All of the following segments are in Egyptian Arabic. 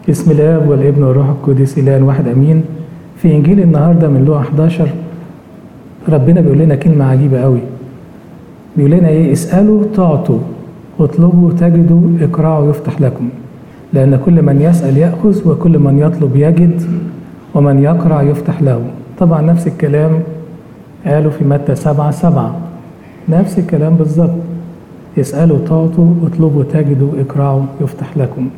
بسم الاب والابن والروح القدس اله واحد امين في انجيل النهارده من لوقا 11 ربنا بيقول لنا كلمه عجيبه قوي بيقول لنا ايه اسالوا تعطوا اطلبوا تجدوا اقرعوا يفتح لكم لان كل من يسال ياخذ وكل من يطلب يجد ومن يقرع يفتح له طبعا نفس الكلام قالوا في متى سبعة سبعة نفس الكلام بالظبط اسألوا تعطوا اطلبوا تجدوا اقرعوا يفتح لكم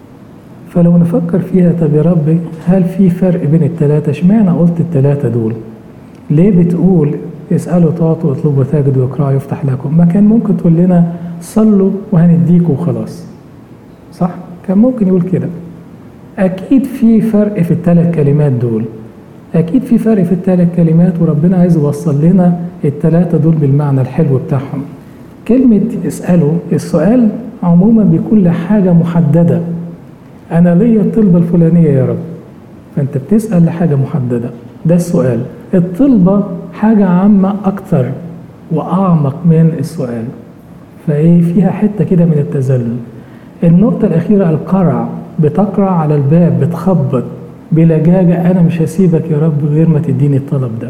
فلو نفكر فيها طب يا رب هل في فرق بين التلاتة اشمعنى قلت التلاتة دول ليه بتقول اسألوا تعطوا اطلبوا تجدوا اقرعوا يفتح لكم ما كان ممكن تقول لنا صلوا وهنديكوا وخلاص صح كان ممكن يقول كده أكيد في فرق في الثلاث كلمات دول أكيد في فرق في الثلاث كلمات وربنا عايز يوصل لنا الثلاثة دول بالمعنى الحلو بتاعهم كلمة اسألوا السؤال عموما بيكون لحاجة محددة أنا ليا الطلبة الفلانية يا رب فأنت بتسأل لحاجة محددة ده السؤال الطلبة حاجة عامة أكتر وأعمق من السؤال فإيه فيها حتة كده من التذلل النقطة الأخيرة القرع بتقرع على الباب بتخبط بلجاجة أنا مش هسيبك يا رب غير ما تديني الطلب ده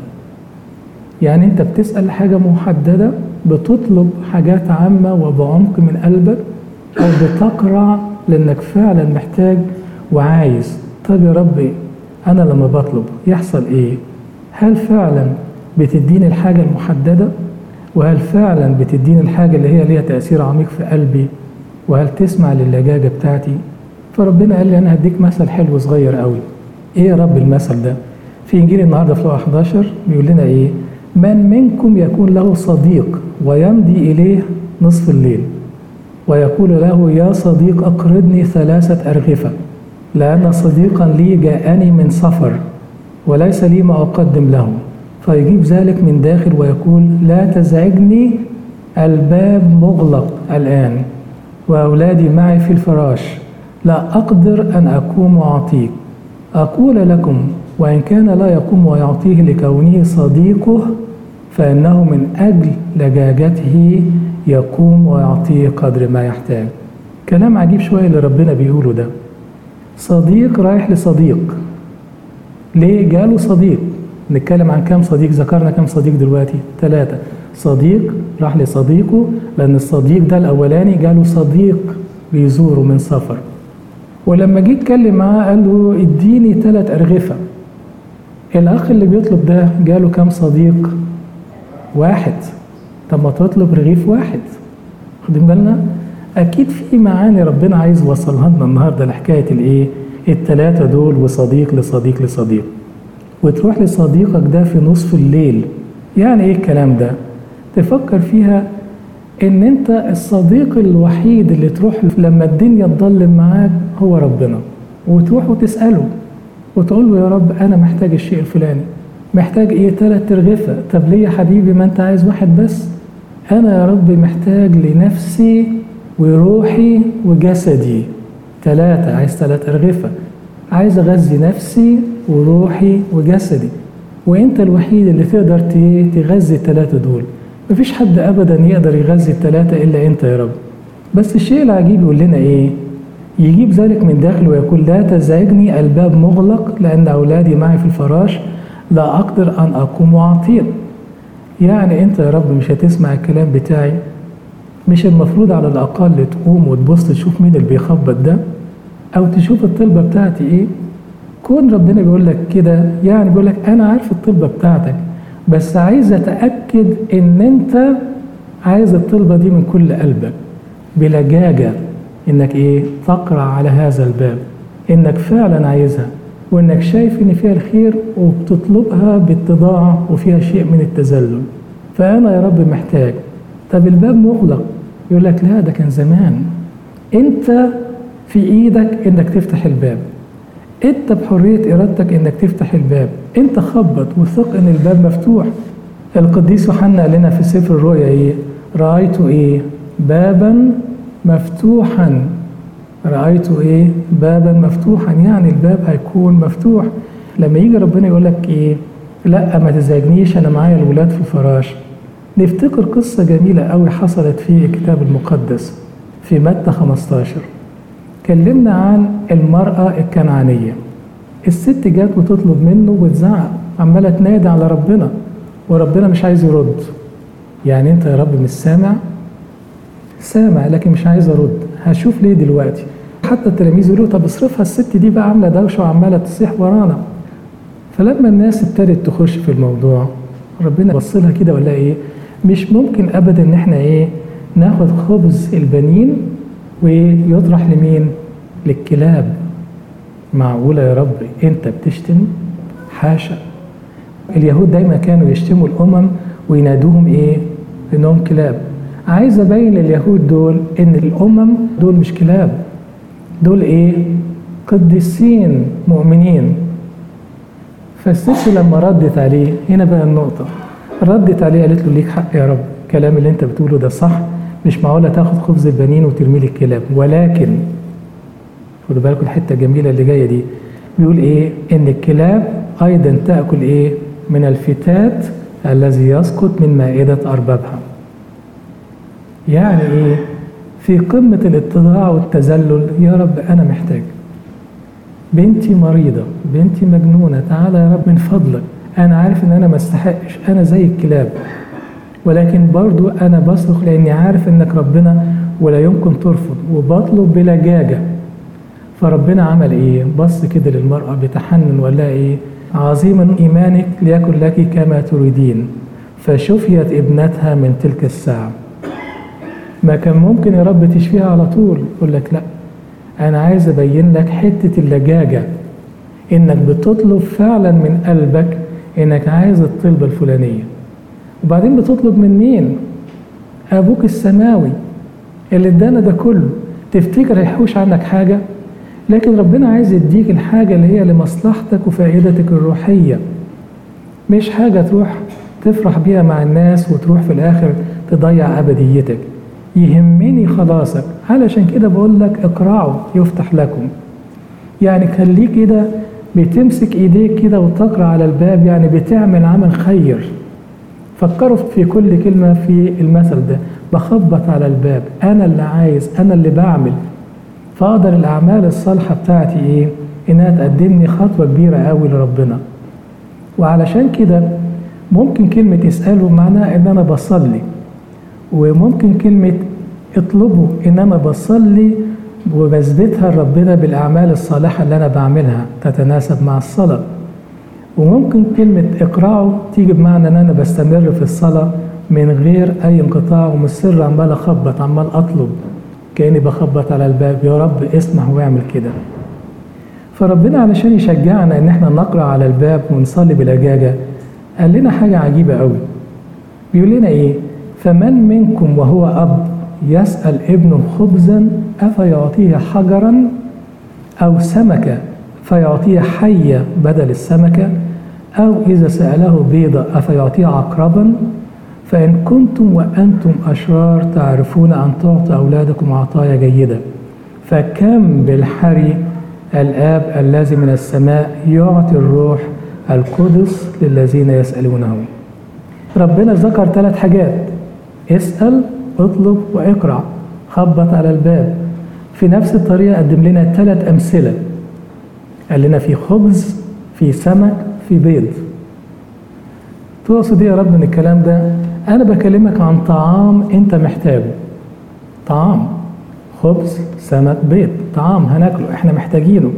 يعني أنت بتسأل حاجة محددة بتطلب حاجات عامة وبعمق من قلبك أو بتقرع لأنك فعلا محتاج وعايز طب يا ربي أنا لما بطلب يحصل إيه؟ هل فعلا بتديني الحاجة المحددة؟ وهل فعلا بتديني الحاجة اللي هي ليها تأثير عميق في قلبي؟ وهل تسمع للجاجة بتاعتي؟ فربنا قال لي أنا هديك مثل حلو صغير قوي. إيه يا رب المثل ده؟ في إنجيل النهارده في لوقا 11 بيقول لنا إيه؟ من منكم يكون له صديق ويمضي إليه نصف الليل ويقول له يا صديق أقرضني ثلاثة أرغفة لأن صديقا لي جاءني من سفر وليس لي ما أقدم له فيجيب ذلك من داخل ويقول لا تزعجني الباب مغلق الآن وأولادي معي في الفراش لا أقدر أن أقوم وأعطيك أقول لكم وإن كان لا يقوم ويعطيه لكونه صديقه فإنه من أجل لجاجته يقوم ويعطيه قدر ما يحتاج كلام عجيب شوية اللي ربنا بيقوله ده صديق رايح لصديق ليه جاله صديق نتكلم عن كام صديق ذكرنا كام صديق دلوقتي ثلاثة صديق راح لصديقه لأن الصديق ده الأولاني جاله صديق بيزوره من سفر ولما جه يتكلم معاه قال له اديني ثلاث أرغفة الأخ اللي بيطلب ده جاله كام صديق واحد طب ما تطلب رغيف واحد خدين بالنا أكيد في معاني ربنا عايز يوصلها لنا النهارده لحكاية الإيه التلاتة دول وصديق لصديق لصديق وتروح لصديقك ده في نصف الليل يعني ايه الكلام ده تفكر فيها ان انت الصديق الوحيد اللي تروح لما الدنيا تضلم معاك هو ربنا وتروح وتسأله وتقول له يا رب انا محتاج الشيء الفلاني محتاج ايه تلات ترغفة طب ليه يا حبيبي ما انت عايز واحد بس انا يا رب محتاج لنفسي وروحي وجسدي ثلاثة عايز ثلاث أرغفة عايز أغذي نفسي وروحي وجسدي وانت الوحيد اللي تقدر تغذي الثلاثة دول مفيش حد ابدا يقدر يغذي الثلاثة الا انت يا رب بس الشيء العجيب يقول لنا ايه يجيب ذلك من داخل ويقول لا تزعجني الباب مغلق لان اولادي معي في الفراش لا اقدر ان اقوم واعطيك يعني انت يا رب مش هتسمع الكلام بتاعي مش المفروض على الاقل تقوم وتبص تشوف مين اللي بيخبط ده او تشوف الطلبه بتاعتي ايه كون ربنا بيقول لك كده يعني بيقول لك انا عارف الطلبه بتاعتك بس عايز اتاكد ان انت عايز الطلبه دي من كل قلبك بلجاجه انك ايه تقرا على هذا الباب انك فعلا عايزها وانك شايف ان فيها الخير وبتطلبها باتضاع وفيها شيء من التذلل فانا يا رب محتاج طب الباب مغلق يقول لك لا ده كان زمان انت في ايدك انك تفتح الباب انت بحريه ارادتك انك تفتح الباب انت خبط وثق ان الباب مفتوح القديس يوحنا قال لنا في سفر الرؤيا ايه رايت ايه بابا مفتوحا رايت ايه بابا مفتوحا يعني الباب هيكون مفتوح لما يجي ربنا يقول لك ايه لا ما تزعجنيش انا معايا الولاد في الفراش نفتكر قصه جميله قوي حصلت في الكتاب المقدس في متى 15 كلمنا عن المرأة الكنعانية الست جات وتطلب منه وتزعق عمالة تنادي على ربنا وربنا مش عايز يرد يعني انت يا رب مش سامع سامع لكن مش عايز ارد هشوف ليه دلوقتي حتى التلاميذ يقولوا طب اصرفها الست دي بقى عامله دوشه وعماله تصيح ورانا فلما الناس ابتدت تخش في الموضوع ربنا بص لها كده ولا ايه مش ممكن ابدا ان احنا ايه ناخد خبز البنين ويطرح لمين للكلاب معقوله يا رب انت بتشتم حاشا اليهود دايما كانوا يشتموا الامم وينادوهم ايه انهم كلاب عايز ابين لليهود دول ان الامم دول مش كلاب دول ايه قديسين مؤمنين فالست لما ردت عليه هنا بقى النقطه ردت عليه قالت له ليك حق يا رب الكلام اللي انت بتقوله ده صح مش معقوله تاخد خبز البنين وترميه للكلاب ولكن خدوا بالكم الحته الجميله اللي جايه دي بيقول ايه ان الكلاب ايضا تاكل ايه من الفتات الذي يسقط من مائده اربابها يعني ايه في قمه الاتضاع والتذلل يا رب انا محتاج بنتي مريضه بنتي مجنونه تعالى يا رب من فضلك انا عارف ان انا ما استحقش انا زي الكلاب ولكن برضو انا بصرخ لاني عارف انك ربنا ولا يمكن ترفض وبطلب بلجاجه فربنا عمل ايه بص كده للمراه بتحنن وقال لها ايه عظيما ايمانك ليكن لك كما تريدين فشفيت ابنتها من تلك الساعه ما كان ممكن يا رب تشفيها على طول يقول لك لا انا عايز ابين لك حته اللجاجه انك بتطلب فعلا من قلبك انك عايز الطلبه الفلانيه وبعدين بتطلب من مين ابوك السماوي اللي ادانا ده كله تفتكر هيحوش عنك حاجه لكن ربنا عايز يديك الحاجه اللي هي لمصلحتك وفائدتك الروحيه مش حاجه تروح تفرح بيها مع الناس وتروح في الاخر تضيع ابديتك يهمني خلاصك علشان كده بقول لك اقرعوا يفتح لكم يعني خليك كده بتمسك ايديك كده وتقرا على الباب يعني بتعمل عمل خير فكروا في كل كلمة في المثل ده بخبط على الباب أنا اللي عايز أنا اللي بعمل فأقدر الأعمال الصالحة بتاعتي إيه إنها تقدمني خطوة كبيرة قوي لربنا وعلشان كده ممكن كلمة اسأله معناها إن أنا بصلي وممكن كلمة اطلبه إن أنا بصلي وبثبتها لربنا بالأعمال الصالحة اللي أنا بعملها تتناسب مع الصلاة وممكن كلمة اقرأوا تيجي بمعنى ان انا بستمر في الصلاة من غير اي انقطاع ومش سر عمال اخبط عمال اطلب كاني بخبط على الباب يا رب اسمح واعمل كده فربنا علشان يشجعنا ان احنا نقرا على الباب ونصلي بلجاجة قال لنا حاجة عجيبة قوي بيقول لنا ايه فمن منكم وهو اب يسأل ابنه خبزا افيعطيه حجرا او سمكة فيعطيه حية بدل السمكة أو إذا سأله بيضة أفيعطيه عقربا فإن كنتم وأنتم أشرار تعرفون أن تعطوا أولادكم عطايا جيدة فكم بالحري الآب الذي من السماء يعطي الروح القدس للذين يسألونه ربنا ذكر ثلاث حاجات اسأل اطلب واقرع خبط على الباب في نفس الطريقة قدم لنا ثلاث أمثلة قال لنا في خبز في سمك في بيض تقصد ايه يا رب من الكلام ده انا بكلمك عن طعام انت محتاجه طعام خبز سمك بيض طعام هناكله احنا محتاجينه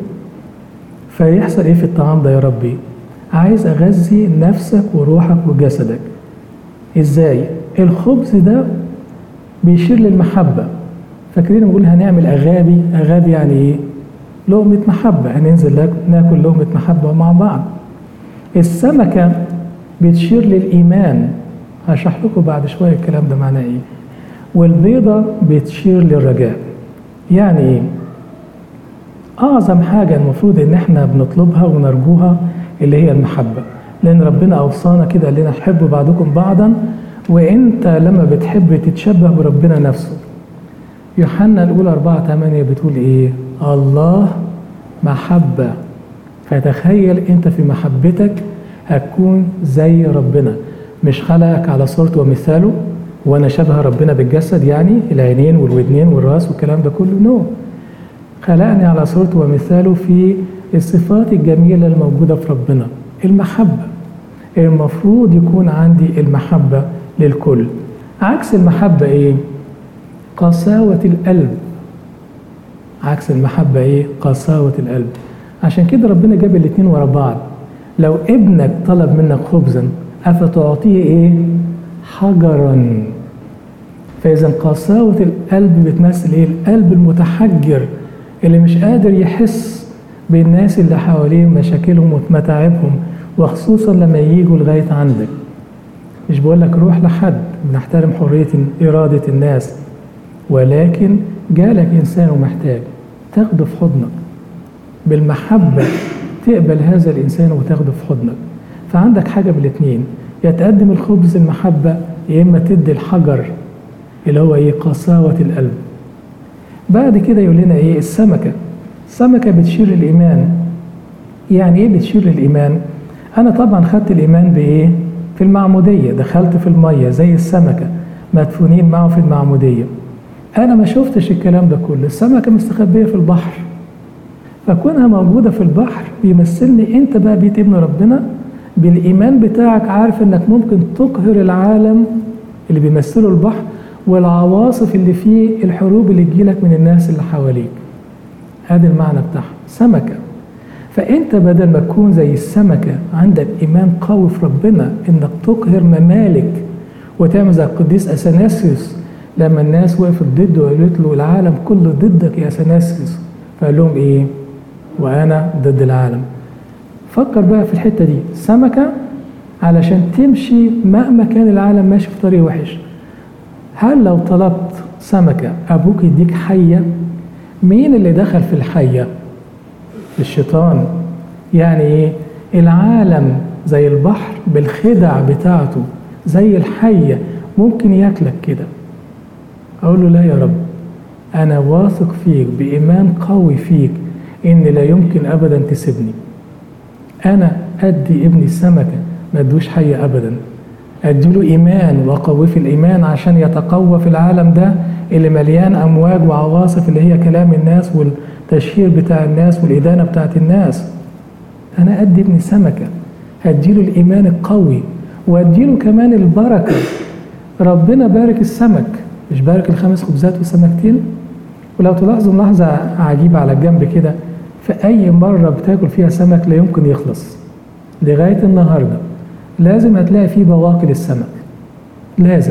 فيحصل ايه في الطعام ده يا ربي عايز اغذي نفسك وروحك وجسدك ازاي الخبز ده بيشير للمحبه فاكرين بنقول هنعمل اغابي اغابي يعني ايه لقمة محبة هننزل ناكل لقمة محبة مع بعض السمكة بتشير للإيمان هشرح لكم بعد شوية الكلام ده معناه إيه والبيضة بتشير للرجاء يعني إيه أعظم حاجة المفروض إن إحنا بنطلبها ونرجوها اللي هي المحبة لأن ربنا أوصانا كده قال لنا حبوا بعضكم بعضا وأنت لما بتحب تتشبه بربنا نفسه يوحنا الأولى 4 8 بتقول إيه الله محبة فتخيل انت في محبتك هتكون زي ربنا مش خلقك على صورته ومثاله وانا شبه ربنا بالجسد يعني العينين والودنين والراس والكلام ده كله نو خلقني على صورته ومثاله في الصفات الجميلة الموجودة في ربنا المحبة المفروض يكون عندي المحبة للكل عكس المحبة ايه قساوة القلب عكس المحبة ايه قساوة القلب عشان كده ربنا جاب الاتنين ورا بعض لو ابنك طلب منك خبزا أفتعطيه ايه حجرا فإذا قساوة القلب بتمثل ايه القلب المتحجر اللي مش قادر يحس بالناس اللي حواليه مشاكلهم ومتاعبهم وخصوصا لما ييجوا لغاية عندك مش بقول لك روح لحد بنحترم حرية إرادة الناس ولكن جالك إنسان ومحتاج تاخده في حضنك بالمحبة تقبل هذا الإنسان وتاخده في حضنك فعندك حاجة بالاتنين يا تقدم الخبز المحبة يا إما تدي الحجر اللي هو إيه قساوة القلب بعد كده يقول لنا إيه السمكة السمكة بتشير الإيمان يعني إيه بتشير الإيمان أنا طبعا خدت الإيمان بإيه في المعمودية دخلت في المية زي السمكة مدفونين معه في المعمودية أنا ما شفتش الكلام ده كله السمكة مستخبية في البحر فكونها موجودة في البحر بيمثلني أنت بقى بيت ابن ربنا بالإيمان بتاعك عارف إنك ممكن تقهر العالم اللي بيمثله البحر والعواصف اللي فيه الحروب اللي تجيلك من الناس اللي حواليك هذا المعنى بتاعها سمكة فأنت بدل ما تكون زي السمكة عندك إيمان قوي في ربنا إنك تقهر ممالك وتعمل زي القديس أثناسيوس لما الناس وقفت ضده وقالت له العالم كله ضدك يا أثناسيوس فقال لهم إيه؟ وأنا ضد العالم فكر بقى في الحتة دي سمكة علشان تمشي مهما كان العالم ماشي في طريق وحش هل لو طلبت سمكة أبوك يديك حية مين اللي دخل في الحية الشيطان يعني ايه العالم زي البحر بالخدع بتاعته زي الحية ممكن ياكلك كده أقول له لا يا رب أنا واثق فيك بإيمان قوي فيك إن لا يمكن أبدا تسيبني أنا أدي ابني سمكة ما ادوش حية أبدا أديله إيمان وأقويه في الإيمان عشان يتقوى في العالم ده اللي مليان أمواج وعواصف اللي هي كلام الناس والتشهير بتاع الناس والإدانة بتاعت الناس أنا أدي ابني سمكة هديله الإيمان القوي وأديله كمان البركة ربنا بارك السمك مش بارك الخمس خبزات وسمكتين ولو تلاحظوا ملاحظة عجيبة على الجنب كده في أي مرة بتاكل فيها سمك لا يمكن يخلص لغاية النهاردة لازم هتلاقي فيه بواقي للسمك لازم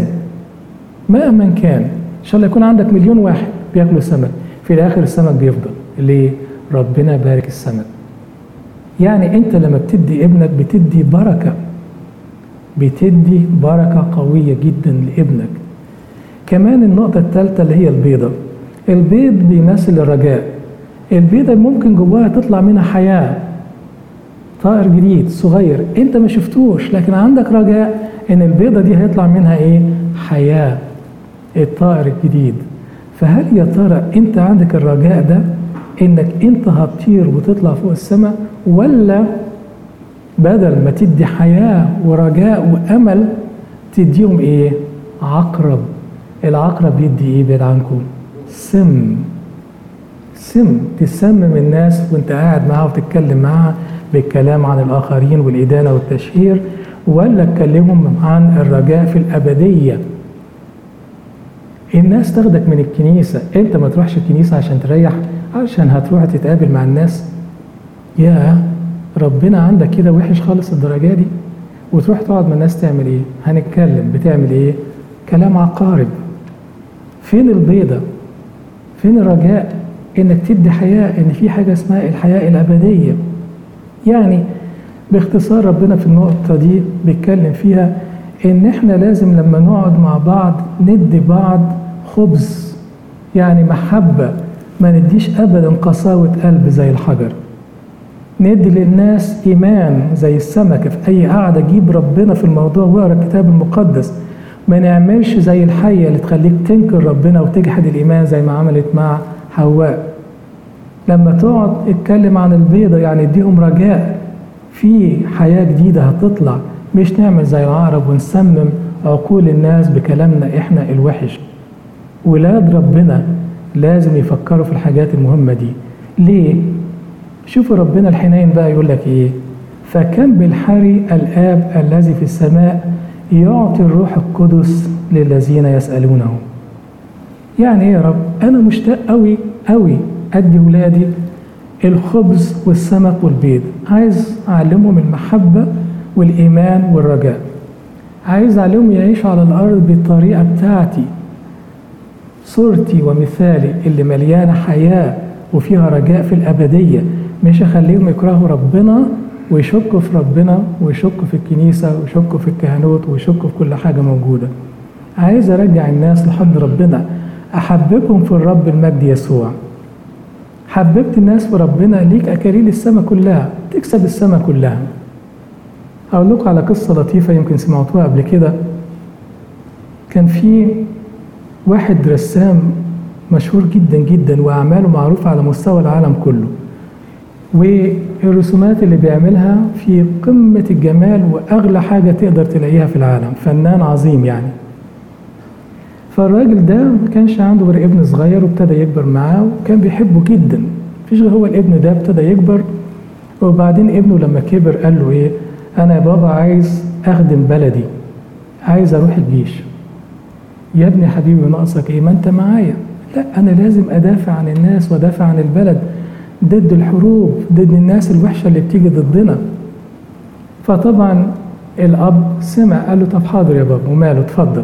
مهما كان ان شاء الله يكون عندك مليون واحد بياكلوا سمك في الاخر السمك بيفضل ليه ربنا بارك السمك يعني انت لما بتدي ابنك بتدي بركه بتدي بركه قويه جدا لابنك كمان النقطه الثالثه اللي هي البيضه البيض بيمثل الرجاء البيضه ممكن جواها تطلع منها حياه طائر جديد صغير انت ما شفتوش لكن عندك رجاء ان البيضه دي هيطلع منها ايه حياه الطائر الجديد فهل يا ترى انت عندك الرجاء ده انك انت هتطير وتطلع فوق السماء ولا بدل ما تدي حياه ورجاء وامل تديهم ايه عقرب العقرب يدي ايه بعيد عنكم سم سم تسمم الناس وانت قاعد معاها وتتكلم معاها بالكلام عن الآخرين والإدانة والتشهير ولا تكلمهم عن الرجاء في الأبدية الناس تاخدك من الكنيسة انت ما تروحش الكنيسة عشان تريح عشان هتروح تتقابل مع الناس يا ربنا عندك كده وحش خالص الدرجة دي وتروح تقعد مع الناس تعمل ايه هنتكلم بتعمل ايه كلام عقارب فين البيضة فين الرجاء انك تدي حياة ان في حاجة اسمها الحياة الأبدية يعني باختصار ربنا في النقطة دي بيتكلم فيها إن إحنا لازم لما نقعد مع بعض ندي بعض خبز يعني محبة ما نديش أبدا قساوة قلب زي الحجر ندي للناس إيمان زي السمكة في أي قعدة جيب ربنا في الموضوع واقرا الكتاب المقدس ما نعملش زي الحية اللي تخليك تنكر ربنا وتجحد الإيمان زي ما عملت مع حواء لما تقعد اتكلم عن البيضة يعني اديهم رجاء في حياة جديدة هتطلع مش نعمل زي العقرب ونسمم عقول الناس بكلامنا احنا الوحش ولاد ربنا لازم يفكروا في الحاجات المهمة دي ليه؟ شوفوا ربنا الحنين بقى يقول لك ايه فكم بالحري الآب الذي في السماء يعطي الروح القدس للذين يسألونه يعني ايه يا رب انا مشتاق قوي قوي ادي ولادي الخبز والسمك والبيض عايز اعلمهم المحبه والايمان والرجاء عايز اعلمهم يعيشوا على الارض بالطريقه بتاعتي صورتي ومثالي اللي مليانه حياه وفيها رجاء في الابديه مش اخليهم يكرهوا ربنا ويشكوا في ربنا ويشكوا في الكنيسه ويشكوا في الكهنوت ويشكوا في كل حاجه موجوده عايز ارجع الناس لحد ربنا احببهم في الرب المجد يسوع حببت الناس في ربنا ليك اكاليل السماء كلها تكسب السماء كلها هقول لكم على قصه لطيفه يمكن سمعتوها قبل كده كان في واحد رسام مشهور جدا جدا واعماله معروفه على مستوى العالم كله والرسومات اللي بيعملها في قمه الجمال واغلى حاجه تقدر تلاقيها في العالم فنان عظيم يعني فالراجل ده ما كانش عنده غير ابن صغير وابتدى يكبر معاه وكان بيحبه جدا مفيش غير هو الابن ده ابتدى يكبر وبعدين ابنه لما كبر قال له ايه انا يا بابا عايز اخدم بلدي عايز اروح الجيش يا ابني حبيبي ناقصك ايه ما انت معايا لا انا لازم ادافع عن الناس وادافع عن البلد ضد الحروب ضد الناس الوحشه اللي بتيجي ضدنا فطبعا الاب سمع قال له طب حاضر يا بابا وماله اتفضل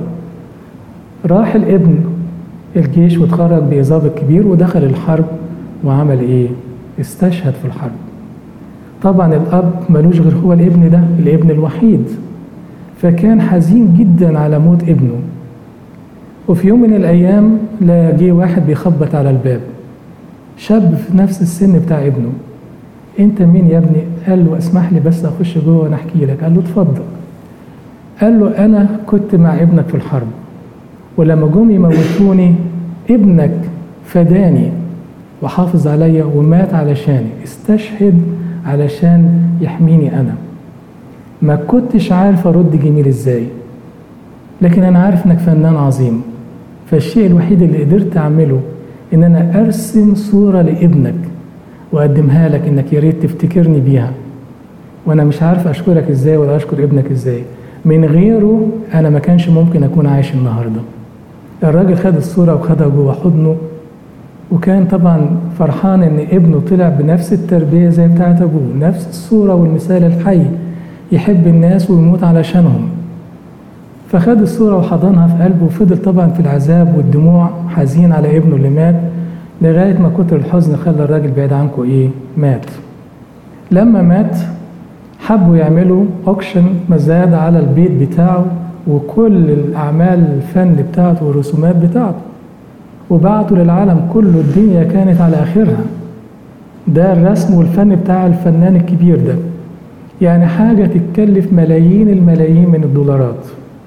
راح الابن الجيش واتخرج بإصابة كبير ودخل الحرب وعمل ايه استشهد في الحرب طبعا الاب ملوش غير هو الابن ده الابن الوحيد فكان حزين جدا على موت ابنه وفي يوم من الايام لا جه واحد بيخبط على الباب شاب في نفس السن بتاع ابنه انت مين يا ابني قال له اسمح لي بس اخش جوه وانا احكي لك قال له اتفضل قال له انا كنت مع ابنك في الحرب ولما جم يموتوني ابنك فداني وحافظ عليا ومات علشاني استشهد علشان يحميني انا ما كنتش عارف ارد جميل ازاي لكن انا عارف انك فنان عظيم فالشيء الوحيد اللي قدرت اعمله ان انا ارسم صوره لابنك واقدمها لك انك يا ريت تفتكرني بيها وانا مش عارف اشكرك ازاي ولا اشكر ابنك ازاي من غيره انا ما كانش ممكن اكون عايش النهارده الراجل خد الصوره وخدها جوه حضنه وكان طبعا فرحان ان ابنه طلع بنفس التربيه زي بتاعت ابوه نفس الصوره والمثال الحي يحب الناس ويموت علشانهم فخد الصوره وحضنها في قلبه وفضل طبعا في العذاب والدموع حزين على ابنه اللي مات لغايه ما كتر الحزن خلى الراجل بعيد عنكم ايه مات لما مات حبوا يعملوا اوكشن مزاد على البيت بتاعه وكل الاعمال الفن بتاعته والرسومات بتاعته وبعتوا للعالم كله الدنيا كانت على اخرها ده الرسم والفن بتاع الفنان الكبير ده يعني حاجة تتكلف ملايين الملايين من الدولارات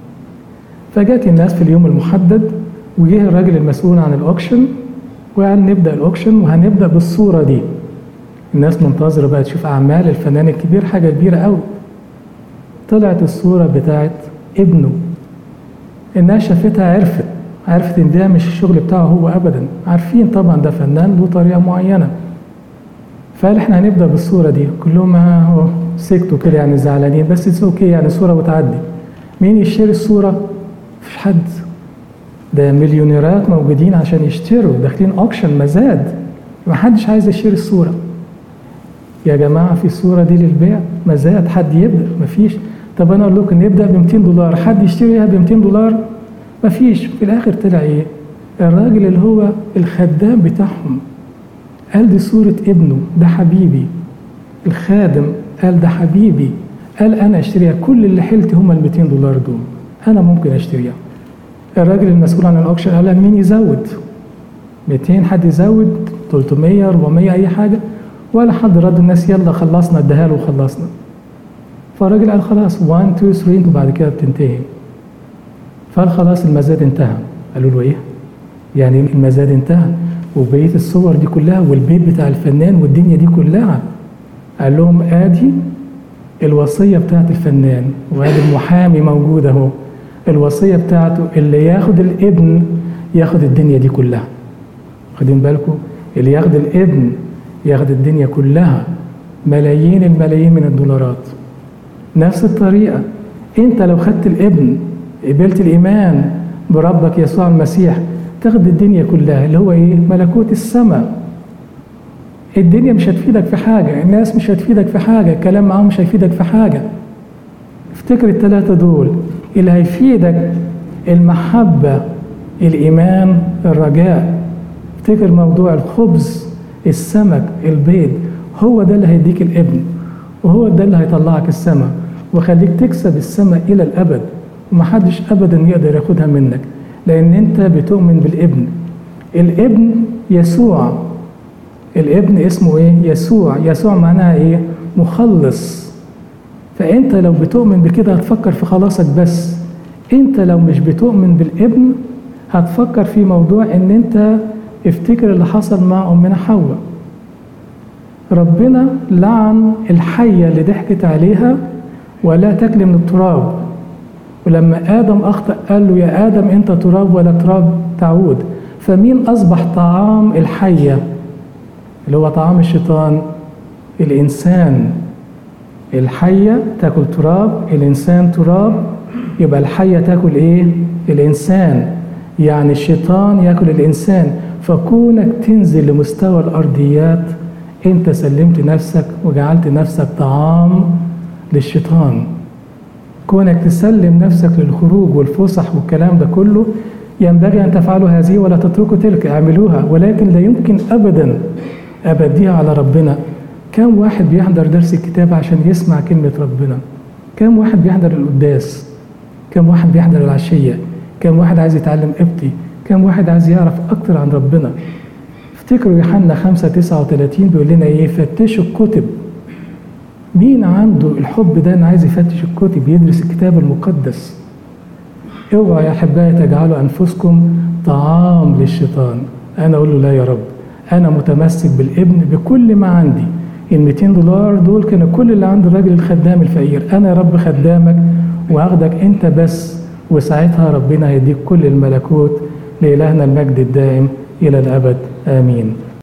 فجت الناس في اليوم المحدد وجه الراجل المسؤول عن الاوكشن وقال نبدا الاوكشن وهنبدا بالصوره دي الناس منتظره بقى تشوف اعمال الفنان الكبير حاجه كبيره قوي طلعت الصوره بتاعت ابنه الناس شافتها عرفت عرفت ان ده مش الشغل بتاعه هو ابدا عارفين طبعا ده فنان له طريقه معينه فقال احنا هنبدا بالصوره دي كلهم اهو سكتوا كده يعني زعلانين بس اتس اوكي يعني صوره وتعدي مين يشتري الصوره مفيش حد ده مليونيرات موجودين عشان يشتروا داخلين اوكشن مزاد محدش عايز يشتري الصوره يا جماعه في الصوره دي للبيع مزاد حد يبدا مفيش طب انا اقول لكم نبدا ب 200 دولار حد يشتريها ب 200 دولار مفيش في الاخر طلع ايه الراجل اللي هو الخدام بتاعهم قال دي صورة ابنه ده حبيبي الخادم قال ده حبيبي قال انا اشتريها كل اللي حيلتي هم ال 200 دولار دول انا ممكن اشتريها الراجل المسؤول عن الاوكشن قال مين يزود 200 حد يزود 300 400 اي حاجه ولا حد رد الناس يلا خلصنا اديها له وخلصنا فالراجل قال خلاص 1 2 3 وبعد كده بتنتهي فقال خلاص المزاد انتهى قالوا له ايه يعني المزاد انتهى وبقيه الصور دي كلها والبيت بتاع الفنان والدنيا دي كلها قال لهم ادي الوصيه بتاعت الفنان وادي المحامي موجود اهو الوصيه بتاعته اللي ياخد الابن ياخد الدنيا دي كلها واخدين بالكم اللي ياخد الابن ياخد الدنيا كلها ملايين الملايين من الدولارات نفس الطريقة انت لو خدت الابن قبلت الايمان بربك يسوع المسيح تاخد الدنيا كلها اللي هو ايه ملكوت السماء الدنيا مش هتفيدك في حاجة الناس مش هتفيدك في حاجة الكلام معاهم مش هيفيدك في حاجة افتكر الثلاثة دول اللي هيفيدك المحبة الإيمان الرجاء افتكر موضوع الخبز السمك البيض هو ده اللي هيديك الابن وهو ده اللي هيطلعك السماء وخليك تكسب السماء إلى الأبد ومحدش أبدا يقدر ياخدها منك لأن أنت بتؤمن بالابن الابن يسوع الابن اسمه ايه يسوع يسوع معناها ايه مخلص فانت لو بتؤمن بكده هتفكر في خلاصك بس انت لو مش بتؤمن بالابن هتفكر في موضوع ان انت افتكر اللي حصل مع امنا حواء ربنا لعن الحية اللي ضحكت عليها ولا تاكل من التراب ولما آدم أخطأ قال له يا آدم أنت تراب ولا تراب تعود فمين أصبح طعام الحية اللي هو طعام الشيطان الإنسان الحية تاكل تراب الإنسان تراب يبقى الحية تاكل إيه؟ الإنسان يعني الشيطان ياكل الإنسان فكونك تنزل لمستوى الأرضيات أنت سلمت نفسك وجعلت نفسك طعام للشيطان كونك تسلم نفسك للخروج والفسح والكلام ده كله ينبغي أن تفعلوا هذه ولا تتركوا تلك اعملوها ولكن لا يمكن أبدا أبديها على ربنا كم واحد بيحضر درس الكتاب عشان يسمع كلمة ربنا كم واحد بيحضر القداس كم واحد بيحضر العشية كم واحد عايز يتعلم قبطي كم واحد عايز يعرف أكتر عن ربنا افتكروا يوحنا 5 39 بيقول لنا ايه فتشوا الكتب مين عنده الحب ده انا عايز يفتش الكتب يدرس الكتاب المقدس اوعوا يا احبائي تجعلوا انفسكم طعام للشيطان انا اقول له لا يا رب انا متمسك بالابن بكل ما عندي ال 200 دولار دول كانوا كل اللي عند الراجل الخدام الفقير انا يا رب خدامك واخدك انت بس وساعتها ربنا هيديك كل الملكوت لإلهنا المجد الدائم إلى الأبد آمين